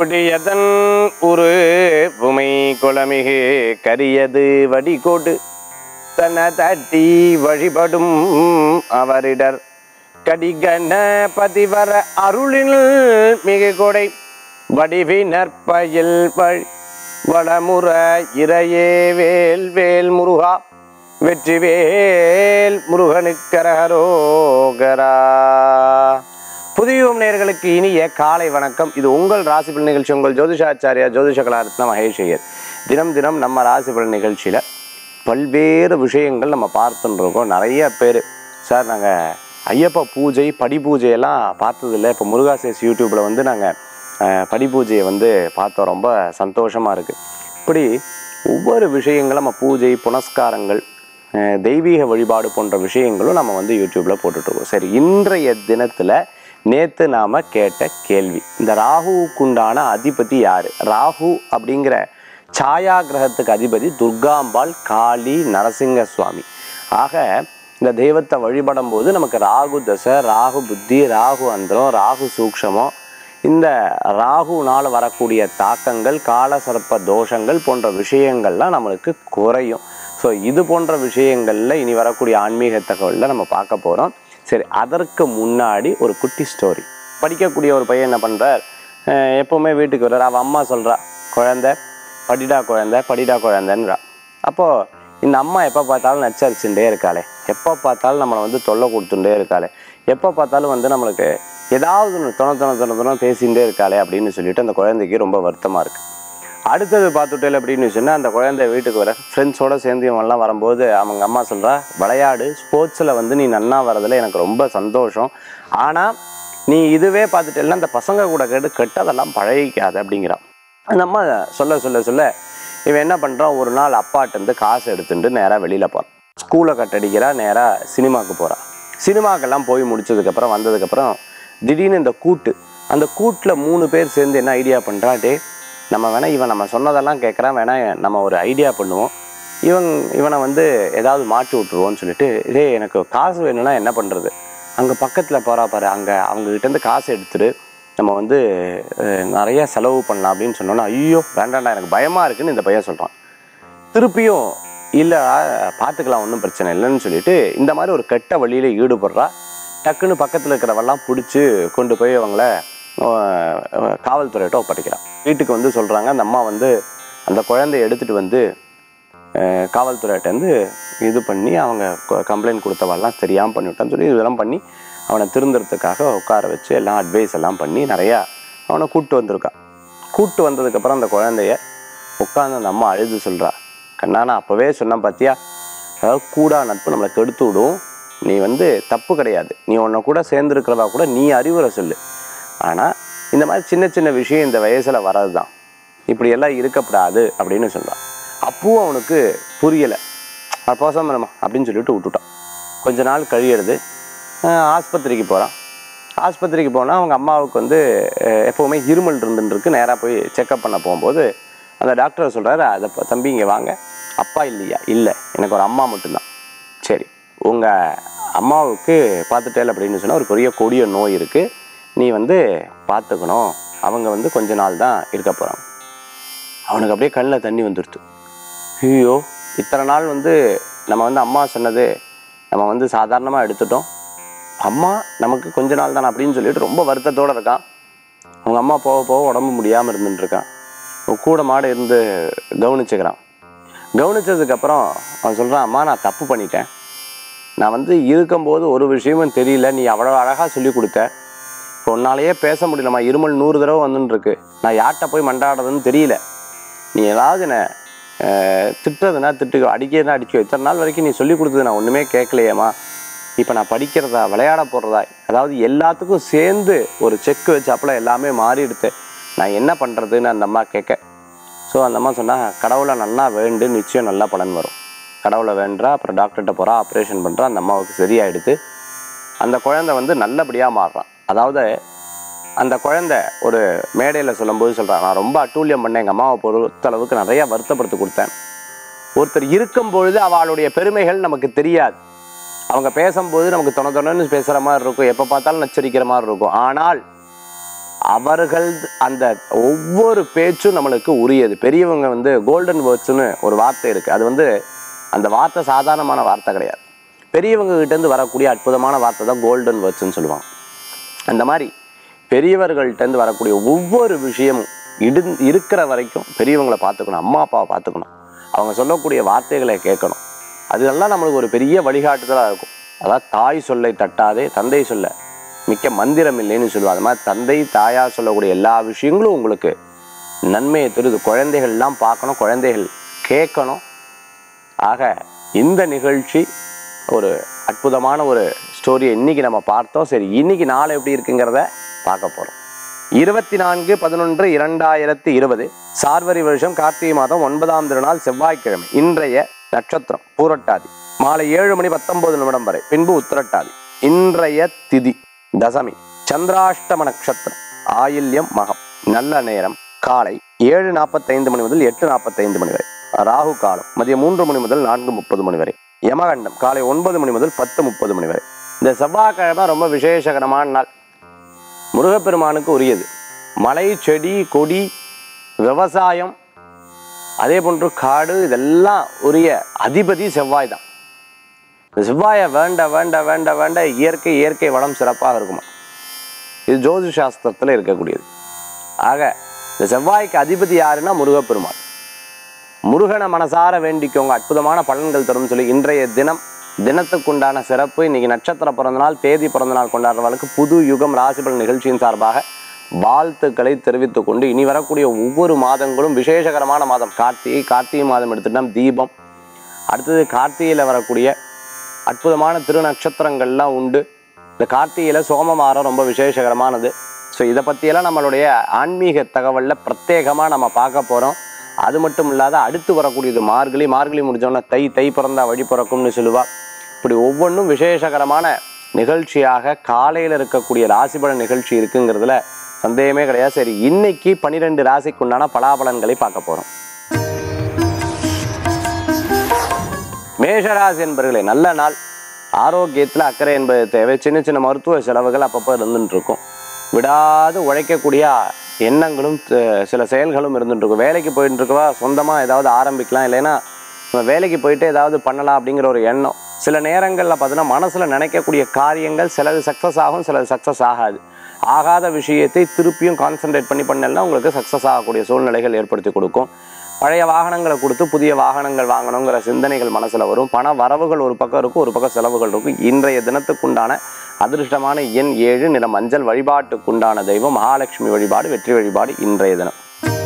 கொடியதன் உரு புமை குளமிகு கரியது வடிகோடு தன தட்டி வழிபடும் அவரிடர் கடிகண பதிவர அருளில் மிகு கொடை வடிவினர் பயில் வழி வளமுற இறையே வேல் வேல் முருகா வெற்றிவேல் முருகனுக்கரகரோகரா புதியும் நேர்களுக்கு இனிய காலை வணக்கம் இது உங்கள் ராசிபல் நிகழ்ச்சி உங்கள் ஜோதிஷாச்சாரியா ஜோதிஷ கலாரத்ன மகேஷ் ஐயர் தினம் தினம் நம்ம ராசிபல் நிகழ்ச்சியில் பல்வேறு விஷயங்கள் நம்ம பார்த்துன்னு இருக்கோம் நிறைய பேர் சார் நாங்கள் ஐயப்ப பூஜை படி பூஜையெல்லாம் பார்த்ததில்ல இப்போ முருகாசேஸ் யூடியூப்பில் வந்து நாங்கள் படி பூஜையை வந்து பார்த்தோம் ரொம்ப சந்தோஷமாக இருக்குது இப்படி ஒவ்வொரு விஷயங்களும் நம்ம பூஜை புனஸ்காரங்கள் அஹ் தெய்வீக வழிபாடு போன்ற விஷயங்களும் நம்ம வந்து யூடியூப்பில் போட்டுட்ருக்கோம் சரி இன்றைய தினத்தில் நேற்று நாம் கேட்ட கேள்வி இந்த ராகுவுக்குண்டான அதிபதி யார் ராகு அப்படிங்கிற சாயா கிரகத்துக்கு அதிபதி துர்காம்பாள் காளி நரசிங்க சுவாமி ஆக இந்த தெய்வத்தை வழிபடும் போது நமக்கு ராகு தசை ராகு புத்தி ராகு அந்தரம் ராகு சூக்ஷமம் இந்த ராகுனால் வரக்கூடிய தாக்கங்கள் காலசர்ப்ப தோஷங்கள் போன்ற விஷயங்கள்லாம் நம்மளுக்கு குறையும் ஸோ இது போன்ற விஷயங்களில் இனி வரக்கூடிய ஆன்மீக தகவலில் நம்ம பார்க்க போகிறோம் சரி அதற்கு முன்னாடி ஒரு குட்டி ஸ்டோரி படிக்கக்கூடிய ஒரு பையன் என்ன பண்ணுறார் எப்போவுமே வீட்டுக்கு வர்றார் அவள் அம்மா சொல்கிறா குழந்தை படிடா குழந்தை படிடா குழந்தைன்றா அப்போது இந்த அம்மா எப்போ பார்த்தாலும் நச்சரிச்சுட்டே இருக்காளே எப்போ பார்த்தாலும் நம்மளை வந்து தொல்லை கொடுத்துட்டே இருக்காளே எப்போ பார்த்தாலும் வந்து நம்மளுக்கு ஏதாவது ஒன்று துணை துணை துணை துணை பேசிகிட்டே இருக்காளே அப்படின்னு சொல்லிட்டு அந்த குழந்தைக்கு ரொம்ப வருத்தமாக இருக்குது அடுத்தது பார்த்துட்டேன் அப்படின்னு சொன்னால் அந்த குழந்தை வீட்டுக்கு வர ஃப்ரெண்ட்ஸோடு சேர்ந்து இவன்லாம் வரும்போது அவங்க அம்மா சொல்கிறா விளையாடு ஸ்போர்ட்ஸில் வந்து நீ நன்னா வரதில் எனக்கு ரொம்ப சந்தோஷம் ஆனால் நீ இதுவே பார்த்துட்டேன்னா அந்த பசங்க கூட கேட்டு கெட்டதெல்லாம் பழகிக்காத அப்படிங்கிறான் அந்த அம்மா சொல்ல சொல்ல சொல்ல இவன் என்ன பண்ணுறான் ஒரு நாள் அப்பாட்டேருந்து காசு எடுத்துட்டு நேராக வெளியில் போகிறான் ஸ்கூலை கட்டடிக்கிறா நேராக சினிமாவுக்கு போகிறான் சினிமாக்கெல்லாம் போய் முடிச்சதுக்கப்புறம் வந்ததுக்கப்புறம் திடீர்னு இந்த கூட்டு அந்த கூட்டில் மூணு பேர் சேர்ந்து என்ன ஐடியா பண்ணுறா டே நம்ம வேணால் இவன் நம்ம சொன்னதெல்லாம் கேட்குறான் வேணால் நம்ம ஒரு ஐடியா பண்ணுவோம் இவன் இவனை வந்து ஏதாவது மாட்டி விட்ருவோன்னு சொல்லிட்டு இதே எனக்கு காசு வேணும்னா என்ன பண்ணுறது அங்கே பக்கத்தில் போகிறா பாரு அங்கே அவங்ககிட்டேருந்து காசு எடுத்துட்டு நம்ம வந்து அஹ், நிறைய செலவு பண்ணலாம் அப்படின்னு சொன்னோன்னா ஐயோ வேண்டாம்டா எனக்கு பயமாக இருக்குன்னு இந்த பையன் சொல்கிறான் திருப்பியும் இல்லை பார்த்துக்கலாம் ஒன்றும் பிரச்சனை இல்லைன்னு சொல்லிட்டு இந்த மாதிரி ஒரு கெட்ட வழியில் ஈடுபடுறா டக்குன்னு பக்கத்தில் இருக்கிறவெல்லாம் பிடிச்சி கொண்டு போய் அவங்கள அஹ், அஹ், காவல்துறையிட்ட ஒப்படைக்கிறான் வீட்டுக்கு வந்து சொல்கிறாங்க அந்த அம்மா வந்து அந்த குழந்தைய எடுத்துகிட்டு வந்து அஹ், காவல்துறையிட்டேருந்து இது பண்ணி அவங்க கம்ப்ளைண்ட் கொடுத்தவெல்லாம் தெரியாமல் பண்ணிவிட்டான்னு சொல்லி இதெல்லாம் பண்ணி அவனை திருந்துறதுக்காக உட்கார வச்சு எல்லாம் அட்வைஸ் எல்லாம் பண்ணி நிறையா அவனை கூப்பிட்டு வந்திருக்கான் கூப்பிட்டு வந்ததுக்கப்புறம் அந்த குழந்தைய உட்காந்து அந்த அம்மா அழுது சொல்கிறா கண்ணா நான் அப்போவே சொன்னேன் பார்த்தியா அதாவது கூடா நட்பு நம்மளை கெடுத்து விடும் நீ வந்து தப்பு கிடையாது நீ உன்னை கூட சேர்ந்துருக்கிறவா கூட நீ அறிவுரை சொல்லு ஆனால் இந்த மாதிரி சின்ன சின்ன விஷயம் இந்த வயசில் வர்றது தான் இப்படியெல்லாம் இருக்கப்படாது அப்படின்னு சொல்கிறான் அப்பவும் அவனுக்கு புரியலை போசாம நம்ம அப்படின்னு சொல்லிட்டு விட்டுட்டான் கொஞ்ச நாள் கழியிறது அஹ் ஆஸ்பத்திரிக்கு போகிறான் ஆஸ்பத்திரிக்கு போனால் அவங்க அம்மாவுக்கு வந்து அஹ், எப்போவுமே இருமல் இருந்துருக்கு நேராக போய் செக்கப் பண்ண போகும்போது அந்த டாக்டர் சொல்கிறாரு அதை ப- தம்பி இங்கே வாங்க அப்பா இல்லையா இல்லை எனக்கு ஒரு அம்மா மட்டும்தான் சரி உங்கள் அம்மாவுக்கு பார்த்துட்டேல் அப்படின்னு சொன்னால் ஒரு பெரிய கொடிய நோய் இருக்குது நீ வந்து பார்த்துக்கணும் அவங்க வந்து கொஞ்ச நாள் தான் இருக்க போகிறாங்க அவனுக்கு அப்படியே கண்ணில் தண்ணி வந்துடுது ஐயோ இத்தனை நாள் வந்து நம்ம வந்து அம்மா சொன்னது நம்ம வந்து சாதாரணமாக எடுத்துட்டோம் அம்மா நமக்கு கொஞ்ச நாள் தானே அப்படின்னு சொல்லிட்டு ரொம்ப வருத்தத்தோடு இருக்கான் அவங்க அம்மா போக போக உடம்பு முடியாமல் இருந்துட்டு இருக்கான் அவன் கூட மாடு இருந்து கவனிச்சுக்கிறான் கவனிச்சதுக்கப்புறம் அவன் சொல்கிறான் அம்மா நான் தப்பு பண்ணிட்டேன் நான் வந்து இருக்கும்போது ஒரு விஷயமும் தெரியல நீ அவ்வளோ அழகாக சொல்லி கொடுத்த இப்போ உன்னாலேயே பேச முடியலம்மா இருமல் நூறு தடவை வந்துன்னு இருக்கு நான் யார்கிட்ட போய் மண்டாடுறதுன்னு தெரியல நீ ஏதாவது என்ன அஹ், திட்டுறதுனா திட்டுக்கோ அடிக்கிறதுனா அடிக்கோ இத்தனை நாள் வரைக்கும் நீ சொல்லி கொடுத்தது நான் ஒன்றுமே கேட்கலையேம்மா இப்போ நான் படிக்கிறதா விளையாட போடுறதா அதாவது எல்லாத்துக்கும் சேர்ந்து ஒரு செக் வச்சாப்புல எல்லாமே மாறிடுது நான் என்ன பண்ணுறதுன்னு அந்த அம்மா கேட்க ஸோ அந்த அம்மா சொன்னா கடவுளை நல்லா வேண்டு நிச்சயம் நல்ல பலன் வரும் கடவுளை வேண்டா அப்புறம் டாக்டர்கிட்ட போகிறா ஆப்ரேஷன் பண்ணுறா அந்த அம்மாவுக்கு சரியாயிடுது அந்த குழந்தை வந்து நல்லபடியாக மாறுறான் அதாவது அந்த குழந்தை ஒரு மேடையில் சொல்லும்போது சொல்கிறான் நான் ரொம்ப அட்டூழியம் பண்ணேன் எங்கள் அம்மாவை பொறுத்தளவுக்கு நிறைய வருத்தப்படுத்தி கொடுத்தேன் ஒருத்தர் இருக்கும் பொழுது அவளுடைய பெருமைகள் நமக்கு தெரியாது அவங்க பேசும்போது நமக்கு தொண தொணன்னு பேசுகிற மாதிரி இருக்கும் எப்போ பார்த்தாலும் நச்சரிக்கிற மாதிரி இருக்கும் ஆனால் அவர்கள் அந்த ஒவ்வொரு பேச்சும் நம்மளுக்கு உரியது பெரியவங்க வந்து கோல்டன் வேர்ட்ஸ்னு ஒரு வார்த்தை இருக்கு அது வந்து அந்த வார்த்தை சாதாரணமான வார்த்தை கிடையாது பெரியவங்க கிட்ட இருந்து வரக்கூடிய அற்புதமான வார்த்தை தான் கோல்டன் வேர்ட்ஸ்னு சொல்லுவாங்க அந்த மாதிரி பெரியவர்கள்ட்டேருந்து வரக்கூடிய ஒவ்வொரு விஷயமும் இடு இருக்கிற வரைக்கும் பெரியவங்களை பார்த்துக்கணும் அம்மா அப்பாவை பார்த்துக்கணும் அவங்க சொல்லக்கூடிய வார்த்தைகளை கேட்கணும் அதெல்லாம் நம்மளுக்கு ஒரு பெரிய வழிகாட்டுதலாக இருக்கும் அதாவது தாய் சொல்லை தட்டாதே தந்தை சொல்ல மிக்க மந்திரம் இல்லைன்னு சொல்லுவாங்க அது மாதிரி தந்தை தாயார் சொல்லக்கூடிய எல்லா விஷயங்களும் உங்களுக்கு நன்மையை தருது குழந்தைகள்லாம் பார்க்கணும் குழந்தைகள் கேட்கணும் ஆக இந்த நிகழ்ச்சி ஒரு அற்புதமான ஒரு ஸ்டோரியை இன்னைக்கு நம்ம பார்த்தோம் சரி இன்னைக்கு நாள் எப்படி இருக்குங்கிறத பார்க்க போறோம் இருபத்தி நான்கு பதினொன்று இரண்டாயிரத்தி இருபது சார்வரி வருஷம் கார்த்திகை மாதம் ஒன்பதாம் திருநாள் செவ்வாய்க்கிழமை இன்றைய நட்சத்திரம் பூரட்டாதி மாலை ஏழு மணி பத்தொன்பது நிமிடம் வரை பின்பு உத்திரட்டாதி இன்றைய திதி தசமி சந்திராஷ்டம நட்சத்திரம் ஆயில்யம் மகம் நல்ல நேரம் காலை ஏழு நாற்பத்தைந்து மணி முதல் எட்டு நாற்பத்தைந்து மணி வரை ராகு காலம் மதியம் மூன்று மணி முதல் நான்கு முப்பது மணி வரை யமகண்டம் காலை ஒன்பது மணி முதல் பத்து முப்பது மணி வரை இந்த செவ்வாய்க்கிழமை ரொம்ப விசேஷகரமான நாள் முருகப்பெருமானுக்கு உரியது மலை செடி கொடி விவசாயம் அதே போன்று காடு இதெல்லாம் உரிய அதிபதி செவ்வாய் தான் இந்த செவ்வாயை வேண்ட வேண்ட வேண்ட வேண்ட இயற்கை இயற்கை வளம் சிறப்பாக இருக்குமா இது ஜோதிஷ சாஸ்திரத்தில் இருக்கக்கூடியது ஆக இந்த செவ்வாய்க்கு அதிபதி யாருன்னா முருகப்பெருமான் முருகனை மனசார வேண்டிக்கோங்க அற்புதமான பலன்கள் தரும் சொல்லி இன்றைய தினம் தினத்துக்குண்டான சிறப்பு இன்னைக்கு நட்சத்திர பிறந்தநாள் தேதி பிறந்தநாள் கொண்டாடுறவர்களுக்கு புது யுகம் ராசிபலன் நிகழ்ச்சியின் சார்பாக வாழ்த்துக்களை தெரிவித்துக் கொண்டு இனி வரக்கூடிய ஒவ்வொரு மாதங்களும் விசேஷகரமான மாதம் கார்த்திகை கார்த்திகை மாதம் எடுத்துட்டோம் தீபம் அடுத்தது கார்த்திகையில் வரக்கூடிய அற்புதமான திருநட்சத்திரங்கள்லாம் உண்டு இந்த கார்த்திகையில் சோமவாரம் ரொம்ப விசேஷகரமானது ஸோ இதை பற்றியெல்லாம் நம்மளுடைய ஆன்மீக தகவலில் பிரத்யேகமாக நம்ம பார்க்க போகிறோம் அது மட்டும் இல்லாத அடுத்து வரக்கூடியது மார்கழி மார்கழி முடிஞ்சோன்னா தை தை பிறந்தா வழி பிறக்கும்னு சொல்லுவா இப்படி ஒவ்வொன்றும் விசேஷகரமான நிகழ்ச்சியாக காலையில் இருக்கக்கூடிய ராசிபலன் நிகழ்ச்சி இருக்குங்கிறதுல சந்தேகமே கிடையாது சரி இன்னைக்கு பனிரெண்டு ராசிக்கு உண்டான பலாபலன்களை பார்க்க போகிறோம் மேஷராசி என்பர்களே நல்ல நாள் ஆரோக்கியத்தில் அக்கறை என்பது தேவை சின்ன சின்ன மருத்துவ செலவுகள் அப்பப்போ இருந்துட்டு இருக்கும் விடாது உழைக்கக்கூடிய எண்ணங்களும் த- சில செயல்களும் இருந்துட்டு இருக்கும் வேலைக்கு போயிட்டு இருக்கவா சொந்தமாக ஏதாவது ஆரம்பிக்கலாம் இல்லைன்னா நம்ம வேலைக்கு போயிட்டு ஏதாவது பண்ணலாம் அப்படிங்கிற ஒரு எண்ணம் சில நேரங்களில் பார்த்தீங்கன்னா மனசில் நினைக்கக்கூடிய காரியங்கள் சிலது சக்ஸஸ் ஆகும் சிலது சக்ஸஸ் ஆகாது ஆகாத விஷயத்தை திருப்பியும் கான்சென்ட்ரேட் பண்ணி பண்ணலன்னா உங்களுக்கு சக்ஸஸ் ஆகக்கூடிய சூழ்நிலைகள் ஏற்படுத்தி கொடுக்கும் பழைய வாகனங்களை கொடுத்து புதிய வாகனங்கள் வாங்கணுங்கிற சிந்தனைகள் மனசில் வரும் பண வரவுகள் ஒரு பக்கம் இருக்கும் ஒரு பக்கம் செலவுகள் இருக்கும் இன்றைய தினத்துக்குண்டான அதிர்ஷ்டமான எண் ஏழு நிற மஞ்சள் வழிபாட்டுக்குண்டான தெய்வம் மகாலட்சுமி வழிபாடு வெற்றி வழிபாடு இன்றைய தினம்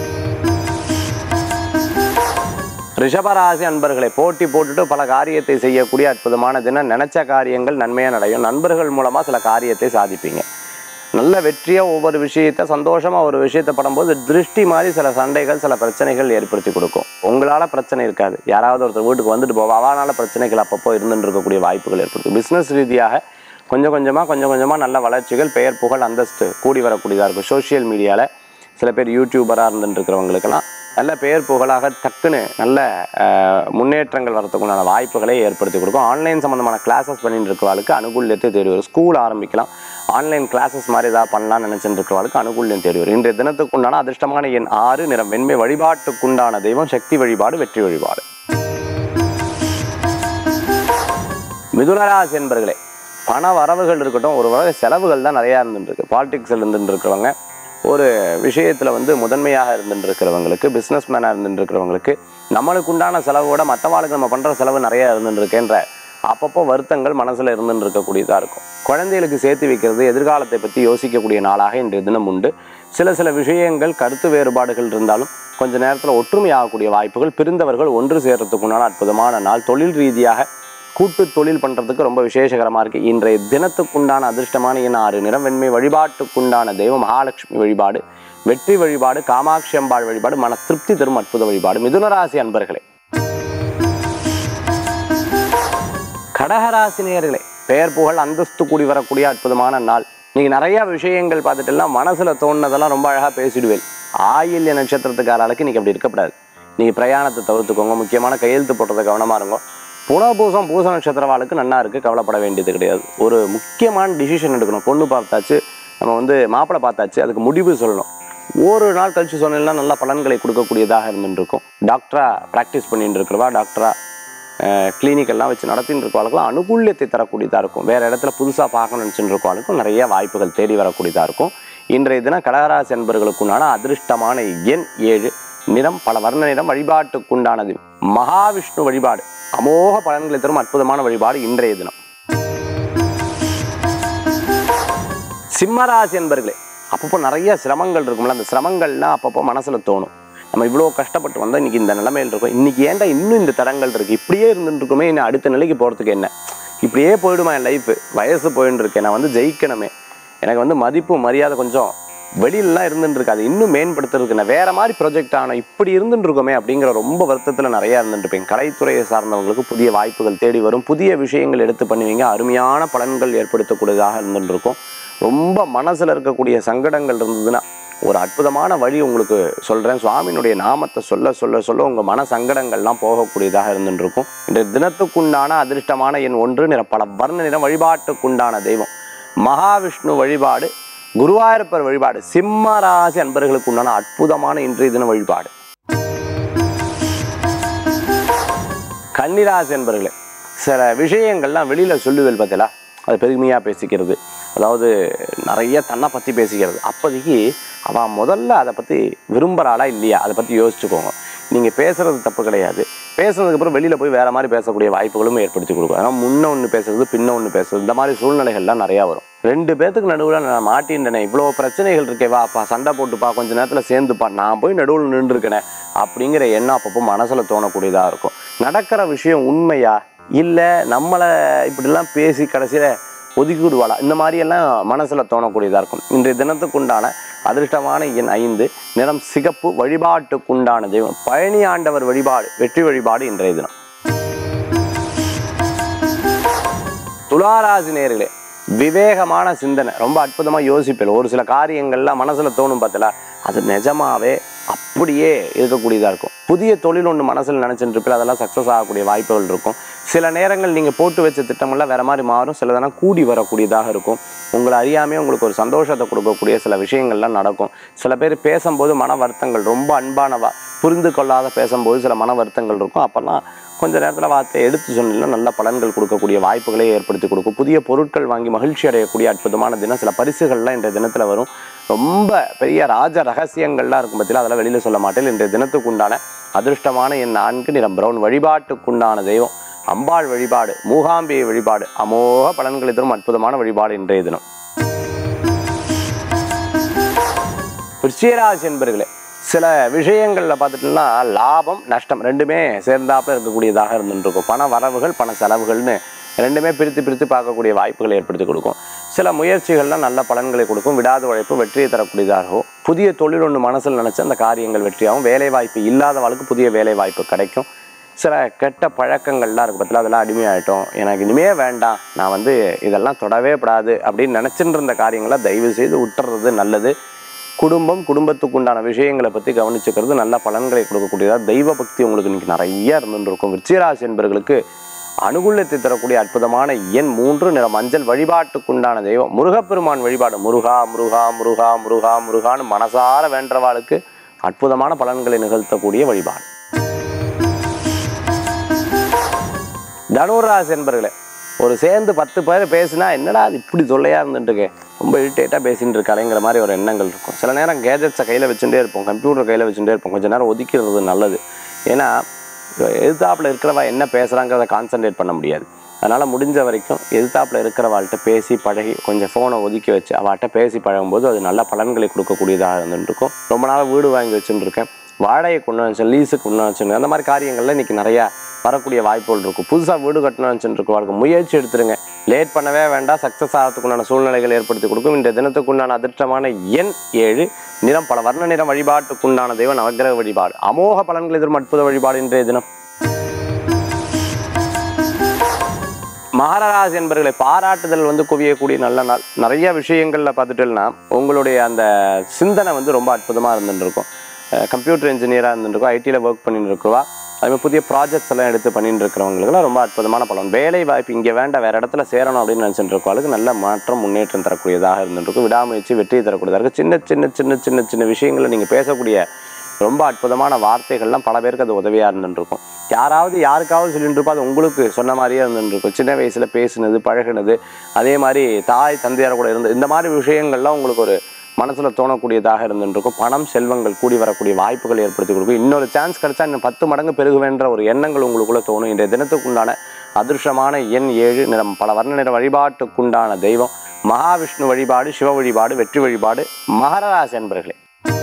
ரிஷபராசி அன்பர்களை போட்டி போட்டுட்டு பல காரியத்தை செய்யக்கூடிய அற்புதமான தினம் நினைச்ச காரியங்கள் நன்மையாக நடையும் நண்பர்கள் மூலமாக சில காரியத்தை சாதிப்பீங்க நல்ல வெற்றியாக ஒவ்வொரு விஷயத்தை சந்தோஷமாக ஒரு விஷயத்தை படும்போது திருஷ்டி மாதிரி சில சண்டைகள் சில பிரச்சனைகள் ஏற்படுத்தி கொடுக்கும் உங்களால் பிரச்சனை இருக்காது யாராவது ஒருத்தர் வீட்டுக்கு வந்துட்டு போவா அவனால பிரச்சனைகள் அப்பப்போ இருந்துட்டு இருக்கக்கூடிய வாய்ப்புகள் ஏற்படுத்தும் பிஸ்னஸ் ரீதியாக கொஞ்சம் கொஞ்சமாக கொஞ்சம் கொஞ்சமாக நல்ல வளர்ச்சிகள் பெயர் புகழ் அந்தஸ்து கூடி வரக்கூடியதாக இருக்கும் சோஷியல் மீடியாவில் சில பேர் யூடியூபராக இருந்துட்டு இருக்கிறவங்களுக்கெல்லாம் நல்ல பெயர் புகழாக டக்குன்னு நல்ல அஹ், முன்னேற்றங்கள் வரதுக்குண்டான வாய்ப்புகளை ஏற்படுத்தி கொடுக்கும் ஆன்லைன் சம்மந்தமான கிளாஸஸ் பண்ணிட்டு இருக்கிறவளுக்கு அனுகூல்யத்தை தேடி வரும் ஸ்கூல் ஆரம்பிக்கலாம் ஆன்லைன் கிளாஸஸ் மாதிரி ஏதாவது பண்ணலாம்னு நினச்சிட்டு இருக்கிறவளுக்கு அனுகூல்யம் தேடி வரும் இன்றைய தினத்துக்குண்டான அதிர்ஷ்டமான எண் ஆறு நிறம் வெண்மை வழிபாட்டுக்குண்டான தெய்வம் சக்தி வழிபாடு வெற்றி வழிபாடு மிதுனராசி என்பர்களே பண வரவுகள் இருக்கட்டும் ஒரு வகை செலவுகள் தான் நிறையா இருந்துட்டு இருக்கு பாலிடிக்ஸில் இருந்துட்டு இருக்கிறவங்க ஒரு விஷயத்தில் வந்து முதன்மையாக இருந்துட்டு இருக்கிறவங்களுக்கு பிஸ்னஸ் மேனாக இருந்துட்டு இருக்கிறவங்களுக்கு நம்மளுக்கு உண்டான செலவோட மற்றவாளுக்கு நம்ம பண்ணுற செலவு நிறையா இருந்துட்டு இருக்கேன்ற அப்பப்போ வருத்தங்கள் மனசில் இருந்துட்டு இருக்கக்கூடியதாக இருக்கும் குழந்தைகளுக்கு சேர்த்து வைக்கிறது எதிர்காலத்தை பற்றி யோசிக்கக்கூடிய நாளாக இன்றைய தினம் உண்டு சில சில விஷயங்கள் கருத்து வேறுபாடுகள் இருந்தாலும் கொஞ்ச நேரத்தில் ஒற்றுமையாகக்கூடிய வாய்ப்புகள் பிரிந்தவர்கள் ஒன்று சேர்றதுக்குண்டான அற்புதமான நாள் தொழில் ரீதியாக கூட்டு தொழில் பண்ணுறதுக்கு ரொம்ப விசேஷகரமாக இருக்குது இன்றைய தினத்துக்குண்டான அதிர்ஷ்டமான எண் ஆறு நிறம் வெண்மை வழிபாட்டுக்குண்டான தெய்வம் மகாலட்சுமி வழிபாடு வெற்றி வழிபாடு காமாட்சி அம்பாள் வழிபாடு மன திருப்தி தரும் அற்புத வழிபாடு மிதுனராசி அன்பர்களே கடகராசி நேயர்களே பெயர் புகழ் அந்தஸ்து கூடி வரக்கூடிய அற்புதமான நாள் நீங்க நிறைய விஷயங்கள் பார்த்துட்டுலாம் மனசுல தோணுனதெல்லாம் ரொம்ப அழகா பேசிடுவேன் ஆயில்ய நட்சத்திரத்துக்காரர்களுக்கு இன்னைக்கு அப்படி இருக்கக்கூடாது நீங்க பிரயாணத்தை தவிர்த்துக்கோங்க முக்கியமான கையெழுத்து போட்டதை கவனமா இருங்க புனபூசம் பூச நட்சத்திரவாளுக்கு நன்னா இருக்கு கவலைப்பட வேண்டியது கிடையாது ஒரு முக்கியமான டிசிஷன் எடுக்கணும் பொண்ணு பார்த்தாச்சு நம்ம வந்து மாப்பிள்ளை பார்த்தாச்சு அதுக்கு முடிவு சொல்லணும் ஒரு நாள் கழிச்சு சொன்னீங்கன்னா நல்ல பலன்களை கொடுக்கக்கூடியதாக இருந்துட்டு இருக்கும் டாக்டரா ப்ராக்டிஸ் பண்ணிட்டு இருக்கிறவா டாக்டரா கிளினிக் எல்லாம் வச்சு நடத்தின்னு இருக்கவாளுக்கும் அனுகூல்யத்தை தரக்கூடியதாக இருக்கும் வேறு இடத்துல புதுசாக பார்க்கணும்னு நினச்சிட்டு இருக்கவாளுக்கும் நிறைய வாய்ப்புகள் தேடி வரக்கூடியதாக இருக்கும் இன்றைய தினம் கடகராசி என்பவர்களுக்குண்டான அதிர்ஷ்டமான எண் ஏழு நிறம் பல வர்ண நிறம் வழிபாட்டுக்குண்டானது மகாவிஷ்ணு வழிபாடு அமோக பலன்களை தரும் அற்புதமான வழிபாடு இன்றைய தினம் சிம்மராசி என்பர்களே அப்பப்போ நிறைய சிரமங்கள் இருக்கும்ல அந்த சிரமங்கள்லாம் அப்பப்போ மனசில் தோணும் நம்ம இவ்வளோ கஷ்டப்பட்டு வந்தால் இன்னைக்கு இந்த நிலைமையில் இருக்கோம் இன்னைக்கு ஏன்டா இன்னும் இந்த தடங்கள் இருக்குது இப்படியே இருந்துட்டு இருக்குமே இன்னும் அடுத்த நிலைக்கு போகிறதுக்கு என்ன இப்படியே போயிடுமா என் லைஃப் வயசு போயின்னு இருக்கேன் நான் வந்து ஜெயிக்கணுமே எனக்கு வந்து மதிப்பு மரியாதை கொஞ்சம் வெளியிலலாம் இருந்துட்டு இருக்கு அது இன்னும் மேம்படுத்துறதுக்கு நான் வேற மாதிரி ப்ரொஜெக்ட் ஆன இப்படி இருந்துட்டு இருக்கோமே அப்படிங்கிற ரொம்ப வருத்தத்தில் நிறையா இருந்துட்டு இருப்பேன் கலைத்துறையை சார்ந்தவங்களுக்கு புதிய வாய்ப்புகள் தேடி வரும் புதிய விஷயங்கள் எடுத்து பண்ணுவீங்க அருமையான பலன்கள் ஏற்படுத்தக்கூடியதாக இருந்துட்டு இருக்கும் ரொம்ப மனசில் இருக்கக்கூடிய சங்கடங்கள் இருந்ததுன்னா ஒரு அற்புதமான வழி உங்களுக்கு சொல்கிறேன் சுவாமியினுடைய நாமத்தை சொல்ல சொல்ல சொல்ல உங்கள் மன சங்கடங்கள்லாம் போகக்கூடியதாக இருந்துட்டு இருக்கும் இந்த தினத்துக்குண்டான அதிர்ஷ்டமான எண் ஒன்று நிற பல வர்ண நிறம் வழிபாட்டுக்குண்டான தெய்வம் மகாவிஷ்ணு வழிபாடு குருவாயூரப்பர் வழிபாடு சிம்ம ராசி அன்பர்களுக்கு உண்டான அற்புதமான இன்றைய தின வழிபாடு கன்னிராசி என்பர்களே சில விஷயங்கள்லாம் வெளியில் சொல்லுவேல் பார்த்தீங்களா அது பெருமையாக பேசிக்கிறது அதாவது நிறைய தன்னை பற்றி பேசிக்கிறது அப்போதைக்கு அவன் முதல்ல அதை பற்றி விரும்புகிறாளா இல்லையா அதை பற்றி யோசிச்சுக்கோங்க நீங்கள் பேசுகிறது தப்பு கிடையாது பேசுனதுக்கு அப்புறம் வெளியில் போய் வேறு மாதிரி பேசக்கூடிய வாய்ப்புகளும் ஏற்படுத்தி கொடுக்கும் ஆனால் முன்ன ஒன்று பேசுறது பின்ன ஒன்று பேசுறது இந்த மாதிரி சூழ்நிலைகள்லாம் நிறையா வரும் ரெண்டு பேத்துக்கு நடுவில் நான் மாட்டின்றனே இவ்வளோ பிரச்சனைகள் இருக்கே வாப்பா சண்டை போட்டுப்பா கொஞ்ச நேரத்தில் சேர்ந்துப்பா நான் போய் நடுவில் நின்றுருக்கேனே அப்படிங்கிற எண்ணம் அப்பப்போ மனசில் தோணக்கூடியதாக இருக்கும் நடக்கிற விஷயம் உண்மையா இல்லை நம்மளை இப்படிலாம் பேசி கடைசியில் ஒதுக்கி விடுவாளா இந்த மாதிரியெல்லாம் மனசில் தோணக்கூடியதாக இருக்கும் இன்றைய தினத்துக்குண்டான அதிர்ஷ்டமான எண் ஐந்து நிறம் சிகப்பு வழிபாட்டுக்குண்டான தெய்வம் பழனி ஆண்டவர் வழிபாடு வெற்றி வழிபாடு இன்றைய தினம் துளாராசி நேர்களே விவேகமான சிந்தனை ரொம்ப அற்புதமாக யோசிப்பேன் ஒரு சில காரியங்கள்லாம் மனசில் தோணும் பார்த்தல அது நிஜமாவே அப்படியே இருக்கக்கூடியதாக இருக்கும் புதிய தொழில் ஒன்று மனசில் நினச்சிட்டு இருப்பில் அதெல்லாம் சக்ஸஸ் ஆகக்கூடிய வாய்ப்புகள் இருக்கும் சில நேரங்கள் நீங்கள் போட்டு வச்ச திட்டமெல்லாம் வேறு மாதிரி மாறும் சிலதெல்லாம் கூடி வரக்கூடியதாக இருக்கும் உங்களை அறியாமே உங்களுக்கு ஒரு சந்தோஷத்தை கொடுக்கக்கூடிய சில விஷயங்கள்லாம் நடக்கும் சில பேர் பேசும்போது மன வருத்தங்கள் ரொம்ப அன்பானவா புரிந்து கொள்ளாத பேசும்போது சில மன வருத்தங்கள் இருக்கும் அப்போல்லாம் கொஞ்ச நேரத்தில் வார்த்தையை எடுத்து சொன்னீங்கன்னா நல்ல பலன்கள் கொடுக்கக்கூடிய வாய்ப்புகளை ஏற்படுத்தி கொடுக்கும் புதிய பொருட்கள் வாங்கி மகிழ்ச்சி அடையக்கூடிய அற்புதமான தினம் சில பரிசுகள்லாம் இன்றைய தினத்தில் வரும் ரொம்ப பெரிய ராஜ ரகசியங்கள்லாம் இருக்கும் பற்றியில் அதெல்லாம் வெளியில் சொல்ல மாட்டேன் இன்றைய தினத்துக்கு உண்டான அதிர்ஷ்டமான என் நான்கு நிறம் பிரவுன் வழிபாட்டுக்குண்டான தெய்வம் அம்பாள் வழிபாடு மூகாம்பிகை வழிபாடு அமோக பலன்களை தரும் அற்புதமான வழிபாடு இன்றைய தினம் விருச்சிகராசி என்பர்களே சில விஷயங்களில் பார்த்துட்டோம்னா லாபம் நஷ்டம் ரெண்டுமே சேர்ந்தாப்புல இருக்கக்கூடியதாக இருந்துருக்கும் பண வரவுகள் பண செலவுகள்னு ரெண்டுமே பிரித்து பிரித்து பார்க்கக்கூடிய வாய்ப்புகளை ஏற்படுத்தி கொடுக்கும் சில முயற்சிகள்லாம் நல்ல பலன்களை கொடுக்கும் விடாத உழைப்பு வெற்றியை தரக்கூடியதாகவும் புதிய தொழில் ஒன்று மனசில் நினச்சி அந்த காரியங்கள் வெற்றியாகும் வேலை வாய்ப்பு இல்லாதவளுக்கு புதிய வேலை வாய்ப்பு கிடைக்கும் சில கெட்ட பழக்கங்கள்லாம் இருக்குது பற்றில அதெல்லாம் அடிமையாயிட்டோம் எனக்கு இனிமே வேண்டாம் நான் வந்து இதெல்லாம் தொடவே படாது அப்படின்னு நினச்சிட்டு இருந்த காரியங்களை தயவு செய்து விட்டுறது நல்லது குடும்பம் குடும்பத்துக்கு உண்டான விஷயங்களை பற்றி கவனிச்சுக்கிறது நல்ல பலன்களை கொடுக்கக்கூடியதாக தெய்வ பக்தி உங்களுக்கு இன்னைக்கு நிறைய இருந்துட்டு இருக்கும் விருச்சிகராசி என்பவர்களுக்கு அனுகூலத்தை தரக்கூடிய அற்புதமான எண் மூன்று நிற மஞ்சள் வழிபாட்டுக்குண்டான தெய்வம் முருகப்பெருமான் வழிபாடு முருகா முருகா முருகா முருகா முருகான்னு மனசார வேண்டவாளுக்கு அற்புதமான பலன்களை நிகழ்த்தக்கூடிய வழிபாடு தனுராசி என்பர்களே ஒரு சேர்ந்து பத்து பேர் பேசினா என்னடா அது இப்படி தொல்லையா இருந்துட்டு இருக்கு ரொம்ப இரிட்டேட்டாக பேசிட்டு இருக்காளேங்கிற மாதிரி ஒரு எண்ணங்கள் இருக்கும் சில நேரம் கேஜெட்ஸை கையில் வச்சுட்டே இருப்போம் கம்ப்யூட்டர் கையில் வச்சுட்டே இருப்போம் கொஞ்ச நேரம் ஒதுக்கிறது நல்லது ஏன்னா எதிர்த்தாப்புல இருக்கிறவா என்ன பேசுகிறாங்கிறத கான்சென்ட்ரேட் பண்ண முடியாது அதனால் முடிஞ்ச வரைக்கும் எதிர்த்தாப்புல இருக்கிறவாள்கிட்ட பேசி பழகி கொஞ்சம் ஃபோனை ஒதுக்கி வச்சு அவள்கிட்ட பேசி பழகும்போது அது நல்ல பலன்களை கொடுக்கக்கூடியதாக இருந்துட்டு இருக்கும் ரொம்ப நாள் வீடு வாங்கி வச்சுட்டு இருக்கேன் வாடகை கொண்டு வந்து லீஸுக்கு கொண்டு வந்து அந்த மாதிரி காரியங்கள்ல இன்னைக்கு நிறையா வரக்கூடிய வாய்ப்புகள் இருக்கும் புதுசாக வீடு கட்டணும்னு வச்சுட்டு இருக்கவங்களுக்கு முயற்சி எடுத்துருங்க லேட் பண்ணவே வேண்டாம் சக்ஸஸ் ஆகிறதுக்குண்டான சூழ்நிலைகள் ஏற்படுத்தி கொடுக்கும் இந்த தினத்துக்குண்டான அதிர்ஷ்டமான எண் ஏழு நிறம் பல வர்ண நிறம் வழிபாட்டுக்குண்டான தெய்வம் நவக்கிரக வழிபாடு அமோக பலன்கள் எதிரும் அற்புத வழிபாடு இன்றைய தினம் மகராசி என்பர்களை பாராட்டுதல் வந்து குவியக்கூடிய நல்ல நாள் நிறைய விஷயங்களில் பார்த்துட்டோம்னா உங்களுடைய அந்த சிந்தனை வந்து ரொம்ப அற்புதமாக இருந்துட்டு இருக்கும் கம்ப்யூட்டர் இன்ஜினியராக இருந்துருக்கோம் ஐடியில் ஒர்க் பண்ணிட்டு இருக்கிறவா அதுமாதிரி புதிய ப்ராஜெக்ட்ஸ் எல்லாம் எடுத்து பண்ணிட்டு இருக்கிறவங்களுக்குலாம் ரொம்ப அற்புதமான பலன் வேலை வாய்ப்பு இங்கே வேண்டாம் வேறு இடத்துல சேரணும் அப்படின்னு நினச்சிட்டு இருக்கவங்களுக்கு நல்ல மாற்றம் முன்னேற்றம் தரக்கூடியதாக இருந்துருக்கும் விடாமுயற்சி வெற்றி தரக்கூடியதாக இருக்கும் சின்ன சின்ன சின்ன சின்ன சின்ன விஷயங்களை நீங்கள் பேசக்கூடிய ரொம்ப அற்புதமான வார்த்தைகள்லாம் பல பேருக்கு அது உதவியாக இருந்துருக்கும் யாராவது யாருக்காவது சொல்லிட்டு இருப்போம் அது உங்களுக்கு சொன்ன மாதிரியே இருந்துருக்கும் சின்ன வயசில் பேசுனது பழகுனது அதே மாதிரி தாய் தந்தையார் கூட இருந்து இந்த மாதிரி விஷயங்கள்லாம் உங்களுக்கு ஒரு மனசில் தோணக்கூடியதாக இருந்துருக்கும் பணம் செல்வங்கள் கூடி வரக்கூடிய வாய்ப்புகள் ஏற்படுத்தி கொடுக்கும் இன்னொரு சான்ஸ் கிடைச்சா இன்னும் பத்து மடங்கு பெருகுவேன்ற ஒரு எண்ணங்கள் உங்களுக்குள்ள தோணும் இன்றைய தினத்துக்குண்டான அதிர்ஷ்டமான எண் ஏழு நிறம் பல வர்ண நிற வழிபாட்டுக்குண்டான தெய்வம் மகாவிஷ்ணு வழிபாடு சிவ வழிபாடு வெற்றி வழிபாடு மகராசி அன்பர்களே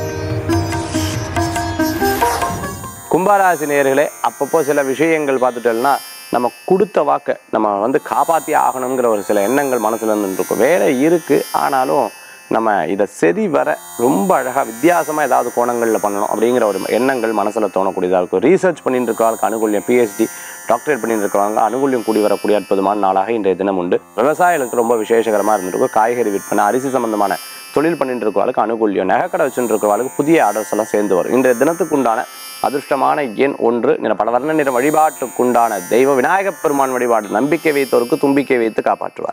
கும்பராசி நேயர்களே அப்பப்போ சில விஷயங்கள் பார்த்துட்டோம்னா நம்ம கொடுத்த வாக்கை நம்ம வந்து காப்பாற்றி ஆகணுங்கிற ஒரு சில எண்ணங்கள் மனசுல இருந்து இருக்கும் வேலை இருக்குது ஆனாலும் நம்ம இதை சரி வர ரொம்ப அழகாக வித்தியாசமாக ஏதாவது கோணங்களில் பண்ணணும் அப்படிங்கிற ஒரு எண்ணங்கள் மனசில் தோணக்கூடியதாக இருக்கும் ரீசர்ச் பண்ணிட்டு இருக்கிறவங்களுக்கு அனுகூல்யம் பிஹெச்டி டாக்டரேட் பண்ணிட்டு இருக்கிறவங்க அனுகூல்யம் கூடி வரக்கூடிய அற்புதமான நாளாக இன்றைய தினம் உண்டு விவசாயிகளுக்கு ரொம்ப விசேஷகரமாக இருந்திருக்கும் காய்கறி விற்பனை அரிசி சம்பந்தமான தொழில் பண்ணிட்டு இருக்கிறவங்களுக்கு அனுகூல்யம் நகைக்கடை வச்சுட்டு இருக்கிறவங்களுக்கு புதிய ஆர்டர்ஸ் எல்லாம் சேர்ந்து வரும் இன்றைய தினத்துக்கு உண்டான அதிர்ஷ்டமான எண் ஒன்று நிற பல வர்ண நிற வழிபாட்டுக்குண்டான தெய்வ விநாயகப் பெருமான் வழிபாடு நம்பிக்கை வைத்தோருக்கு தும்பிக்கை வைத்து காப்பாற்றுவார்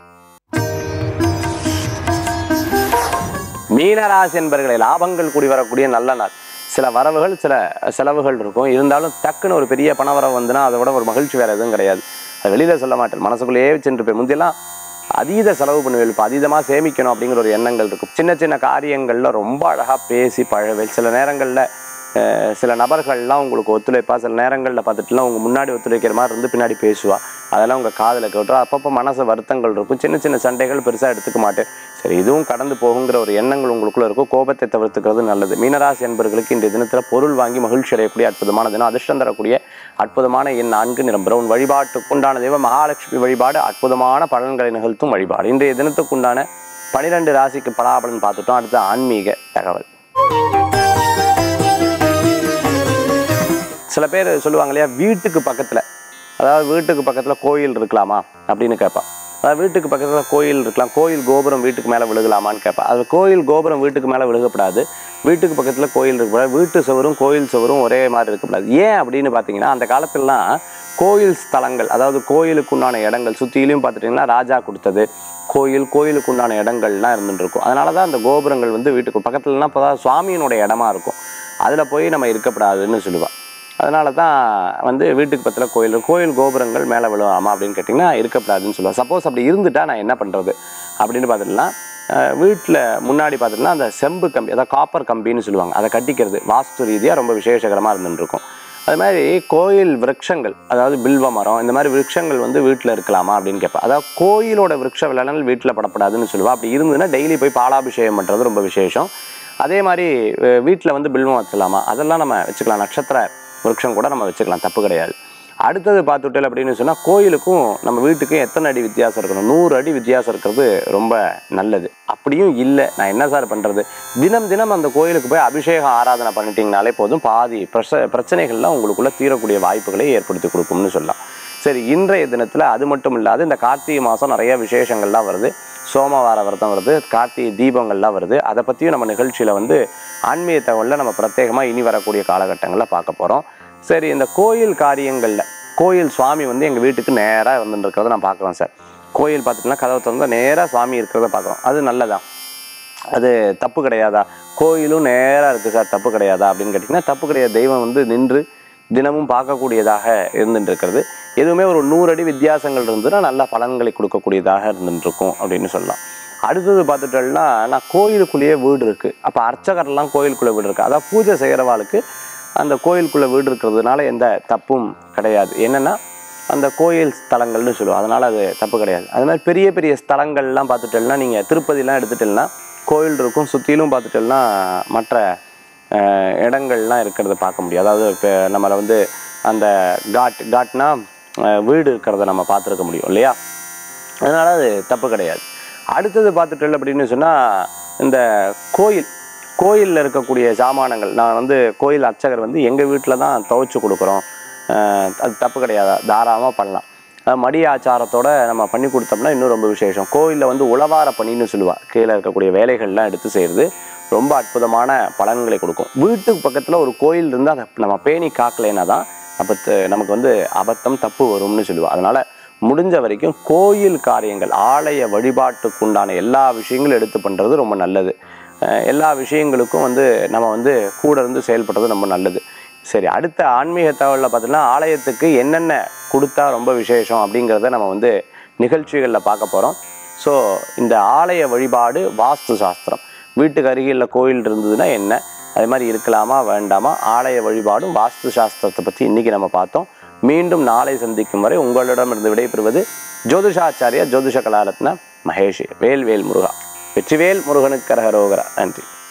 மீனராசி என்பர்களை லாபங்கள் கூடி வரக்கூடிய நல்ல நாள் சில வரவுகள் சில செலவுகள் இருக்கும் இருந்தாலும் டக்குன்னு ஒரு பெரிய பணவரவு வந்துன்னா அதை விட ஒரு மகிழ்ச்சி வேற எதுவும் கிடையாது அது வெளியில சொல்ல மாட்டேன் மனசுக்குள்ளேயே வச்சுட்டு போய் முந்தியெல்லாம் அதீத செலவு பண்ணுவேன் இப்போ அதீதமாக சேமிக்கணும் அப்படிங்கிற ஒரு எண்ணங்கள் இருக்கும் சின்ன சின்ன காரியங்களில் ரொம்ப அழகாக பேசி பழவேல் சில நேரங்களில் அஹ், சில நபர்கள்லாம் உங்களுக்கு ஒத்துழைப்பா சில நேரங்களில் பார்த்துட்டுலாம் உங்கள் முன்னாடி ஒத்துழைக்கிற மாதிரி இருந்து பின்னாடி பேசுவா அதெல்லாம் உங்கள் காதில் கேட்டுரும் அப்பப்போ மனசு வருத்தங்கள் இருக்கும் சின்ன சின்ன சண்டைகள் பெருசாக எடுத்துக்க மாட்டேன் சரி இதுவும் கடந்து போகுங்கிற ஒரு எண்ணங்கள் உங்களுக்குள்ள இருக்கும் கோபத்தை தவிர்த்துக்கிறது நல்லது மீனராசி என்பர்களுக்கு இன்றைய தினத்தில் பொருள் வாங்கி மகிழ்ச்சி அடையக்கூடிய அற்புதமான தினம் அதிர்ஷ்டம் தரக்கூடிய அற்புதமான எண் நான்கு நிறம் பிரவுன் வழிபாட்டுக்குண்டான தெய்வம் மகாலட்சுமி வழிபாடு அற்புதமான பலன்களை நிகழ்த்தும் வழிபாடு இன்றைய தினத்துக்குண்டான பனிரெண்டு ராசிக்கு பலாபலன் பார்த்துட்டோம் அடுத்து ஆன்மீக தகவல் சில பேர் சொல்லுவாங்க இல்லையா வீட்டுக்கு பக்கத்தில் அதாவது வீட்டுக்கு பக்கத்தில் கோயில் இருக்கலாமா அப்படின்னு கேட்பான் அதாவது வீட்டுக்கு பக்கத்தில் கோயில் இருக்கலாம் கோயில் கோபுரம் வீட்டுக்கு மேலே விழுகலாமான்னு கேட்பான் அது கோயில் கோபுரம் வீட்டுக்கு மேலே விழுகப்படாது வீட்டுக்கு பக்கத்தில் கோயில் இருக்கக்கூடாது வீட்டு சுவரும் கோயில் சுவரும் ஒரே மாதிரி இருக்கக்கூடாது ஏன் அப்படின்னு பார்த்தீங்கன்னா அந்த காலத்துலலாம் கோயில் ஸ்தலங்கள் அதாவது கோயிலுக்கு உண்டான இடங்கள் சுற்றிலையும் பார்த்துட்டிங்கன்னா ராஜா கொடுத்தது கோயில் கோயிலுக்கு உண்டான இடங்கள்லாம் இருந்துட்டு இருக்கும் அதனால தான் அந்த கோபுரங்கள் வந்து வீட்டுக்கு பக்கத்துலலாம் இப்போ சுவாமியினுடைய இடமா இருக்கும் அதில் போய் நம்ம இருக்கக்கூடாதுன்னு சொல்லுவாள் அதனால தான் வந்து வீட்டுக்கு பக்கத்தில் கோயில் கோயில் கோபுரங்கள் மேலே விழுவாமா அப்படின்னு கேட்டிங்கன்னா இருக்கக்கூடாதுன்னு சொல்லுவாங்க சப்போஸ் அப்படி இருந்துட்டா நான் என்ன பண்ணுறது அப்படின்னு பார்த்துட்டுனா வீட்டில் முன்னாடி பார்த்துட்டுனா அந்த செம்பு கம்பி அதாவது காப்பர் கம்பின்னு சொல்லுவாங்க அதை கட்டிக்கிறது வாஸ்து ரீதியாக ரொம்ப விசேஷகரமாக இருந்துருக்கும் அது மாதிரி கோயில் விருட்சங்கள் அதாவது பில்வ மரம் இந்த மாதிரி விருட்சங்கள் வந்து வீட்டில் இருக்கலாமா அப்படின்னு கேட்பேன் அதாவது கோயிலோட விருட்ச விளையாடல் வீட்டில் படப்படாதுன்னு சொல்லுவா அப்படி இருந்ததுன்னா டெய்லி போய் பாலாபிஷேகம் பண்ணுறது ரொம்ப விசேஷம் அதே மாதிரி வீட்டில் வந்து பில்வம் வச்சலாமா அதெல்லாம் நம்ம வச்சுக்கலாம் நட்சத்திர விருட்சம் கூட நம்ம வச்சுக்கலாம் தப்பு கிடையாது அடுத்தது பார்த்துட்டல் அப்படின்னு சொன்னால் கோயிலுக்கும் நம்ம வீட்டுக்கும் எத்தனை அடி வித்தியாசம் இருக்கணும் நூறு அடி வித்தியாசம் இருக்கிறது ரொம்ப நல்லது அப்படியும் இல்லை நான் என்ன சார் பண்ணுறது தினம் தினம் அந்த கோயிலுக்கு போய் அபிஷேகம் ஆராதனை பண்ணிட்டீங்கனாலே போதும் பாதி பிரச்ச பிரச்சனைகள்லாம் உங்களுக்குள்ள தீரக்கூடிய வாய்ப்புகளை ஏற்படுத்தி கொடுக்கும்னு சொல்லலாம் சரி இன்றைய தினத்தில் அது மட்டும் இல்லாது இந்த கார்த்திகை மாதம் நிறைய விசேஷங்கள்லாம் வருது சோமவார விரதம் வருது கார்த்திகை தீபங்கள்லாம் வருது அதை பற்றியும் நம்ம நிகழ்ச்சியில் வந்து ஆன்மீக தகவலில் நம்ம பிரத்யேகமாக இனி வரக்கூடிய காலகட்டங்களில் பார்க்க போகிறோம் சரி இந்த கோயில் காரியங்களில் கோயில் சுவாமி வந்து எங்கள் வீட்டுக்கு நேராக வந்துட்டு இருக்கிறத நான் பார்க்குறேன் சார் கோயில் பார்த்துட்டுனா கதவை திறந்தா நேராக சுவாமி இருக்கிறத பார்க்குறோம் அது நல்லதா அது தப்பு கிடையாதா கோயிலும் நேராக இருக்குது சார் தப்பு கிடையாதா அப்படின்னு கேட்டிங்கன்னா தப்பு கிடையாது தெய்வம் வந்து நின்று தினமும் பார்க்கக்கூடியதாக இருந்துட்டு இருக்கிறது எதுவுமே ஒரு நூறு அடி வித்தியாசங்கள் இருந்ததுன்னா நல்ல பலன்களை கொடுக்கக்கூடியதாக இருந்துட்டு இருக்கும் அப்படின்னு சொல்லலாம் அடுத்தது பார்த்துட்டோம்னா நான் கோயிலுக்குள்ளேயே வீடு இருக்குது அப்போ அர்ச்சகர்லாம் கோயிலுக்குள்ளே வீடு இருக்குது அதாவது பூஜை செய்கிறவாளுக்கு அந்த கோயிலுக்குள்ளே வீடு இருக்கிறதுனால எந்த தப்பும் கிடையாது என்னென்னா அந்த கோயில் ஸ்தலங்கள்னு சொல்லுவோம் அதனால் அது தப்பு கிடையாது அது மாதிரி பெரிய பெரிய ஸ்தலங்கள்லாம் பார்த்துட்டோம்னா நீங்கள் திருப்பதிலாம் எடுத்துட்டோம்னா கோயில் இருக்கும் சுற்றிலும் பார்த்துட்டோம்னா மற்ற அஹ், இடங்கள்லாம் இருக்கிறத பார்க்க முடியும் அதாவது இப்போ நம்மளை வந்து அந்த காட் காட்னா அஹ், வீடு இருக்கிறத நம்ம பார்த்துருக்க முடியும் இல்லையா அதனால் அது தப்பு கிடையாது அடுத்தது பார்த்துட்டோம் அப்படின்னு சொன்னால் இந்த கோயில் கோயிலில் இருக்கக்கூடிய சாமானங்கள் நான் வந்து கோயில் அர்ச்சகர் வந்து எங்கள் வீட்டில் தான் துவைச்சு கொடுக்குறோம் அஹ் அது தப்பு கிடையாது தாராளமாக பண்ணலாம் அஹ் மடி ஆச்சாரத்தோட நம்ம பண்ணி கொடுத்தோம்னா இன்னும் ரொம்ப விசேஷம் கோயிலில் வந்து உளவார பணின்னு சொல்லுவா கீழே இருக்கக்கூடிய வேலைகள்லாம் எடுத்து செய்கிறது ரொம்ப அற்புதமான பலன்களை கொடுக்கும் வீட்டுக்கு பக்கத்தில் ஒரு கோயில் இருந்து அதை நம்ம பேணி காக்கலைன்னா தான் அப்போ நமக்கு வந்து அபத்தம் தப்பு வரும்னு சொல்லுவோம் அதனால் முடிஞ்ச வரைக்கும் கோயில் காரியங்கள் ஆலய வழிபாட்டுக்கு உண்டான எல்லா விஷயங்களும் எடுத்து பண்ணுறது ரொம்ப நல்லது அஹ் எல்லா விஷயங்களுக்கும் வந்து நம்ம வந்து கூட இருந்து செயல்படுறது ரொம்ப நல்லது சரி அடுத்த ஆன்மீக தகவலில் பார்த்தீங்கன்னா ஆலயத்துக்கு என்னென்ன கொடுத்தா ரொம்ப விசேஷம் அப்படிங்கிறத நம்ம வந்து நிகழ்ச்சிகளில் பார்க்க போகிறோம் ஸோ இந்த ஆலய வழிபாடு வாஸ்து சாஸ்திரம் வீட்டுக்கு அருகில் கோயில் இருந்ததுன்னா என்ன அது மாதிரி இருக்கலாமா வேண்டாமா ஆலய வழிபாடும் வாஸ்து சாஸ்திரத்தை பற்றி இன்றைக்கி நம்ம பார்த்தோம் மீண்டும் நாளை சந்திக்கும் வரை உங்களிடமிருந்து விடைபெறுவது ஜோதிஷாச்சாரியா ஜோதிஷ கலாரத்ன மகேஷ் வேல் வேல் முருகா வெற்றிவேல் முருகனுக்கு கரகரோகரா நன்றி